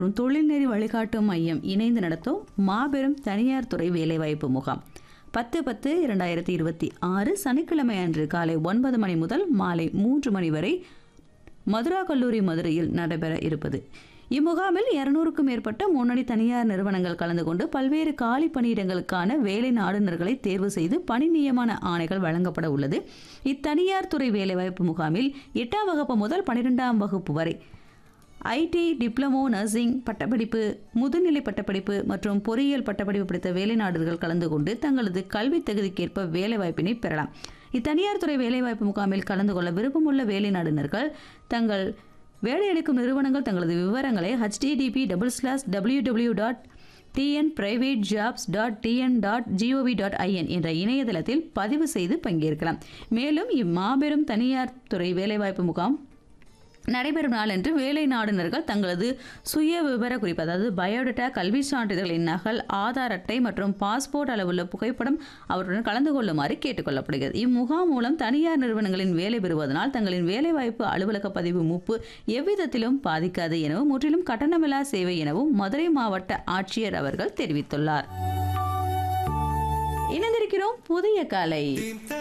மற்றும் தொழில்நெறி வழிகாட்டு மையம் இணைந்து நடத்தும் மாபெரும் தனியார் துறை வேலைவாய்ப்பு முகாம் பத்து பத்து இரண்டாயிரத்தி இருபத்தி ஆறு சனிக்கிழமை அன்று காலை ஒன்பது மணி முதல் மாலை மூன்று மணி வரை மதுரா கல்லூரி மதுரையில் நடைபெற இருப்பது இம்முகாமில் இருநூறுக்கும் மேற்பட்ட முன்னணி தனியார் நிறுவனங்கள் கலந்து கொண்டு பல்வேறு காலி பணியிடங்களுக்கான வேலை நாடுனர்களை தேர்வு செய்து பணி நியமன ஆணைகள் வழங்கப்பட உள்ளது இத்தனியார் துறை வேலைவாய்ப்பு முகாமில் எட்டாம் வகுப்பு முதல் பன்னிரெண்டாம் வகுப்பு வரை ஐடி டிப்ளமோ நர்சிங் பட்டப்படிப்பு முதுநிலை பட்டப்படிப்பு மற்றும் பொறியியல் பட்டப்படிப்பு படித்த வேலைநாடுகள் கலந்து கொண்டு தங்களது கல்வி தகுதிக்கேற்ப வேலைவாய்ப்பினை பெறலாம் இத்தனியார் துறை வேலைவாய்ப்பு முகாமில் கலந்து கொள்ள விருப்பமுள்ள வேலைநாடுனர்கள் தங்கள் வேலையளிக்கும் நிறுவனங்கள் தங்களது விவரங்களை HTTP double slash W W dot TN private jobs dot TN dot GOV dot IN என்ற இணையதளத்தில் பதிவு செய்து பங்கேற்கலாம் மேலும் இம்மாபெரும் தனியார் துறை வேலைவாய்ப்பு முகாம் நடைபெறும் நாளன்று வேலை நாடுனர்கள் தங்களது சுய விவர குறிப்பு அதாவது பயோடேட்டா கல்வி சான்றிதழ்களின் நகல் ஆதார் அட்டை மற்றும் பாஸ்போர்ட் அளவுள்ள புகைப்படம் அவற்றுடன் கலந்து கொள்ளுமாறு கேட்டுக்கொள்ளப்படுகிறது இம்முகாம் மூலம் தனியார் நிறுவனங்களின் வேலை பெறுவதனால் தங்களின் வேலைவாய்ப்பு அலுவலக பதிவு மூப்பு எவ்விதத்திலும் பாதிக்காது எனவும் முற்றிலும் கட்டணமில்லா சேவை எனவும் மதுரை மாவட்ட ஆட்சியர் அவர்கள் தெரிவித்துள்ளார் இணைந்திருக்கிறோம் புதிய காலை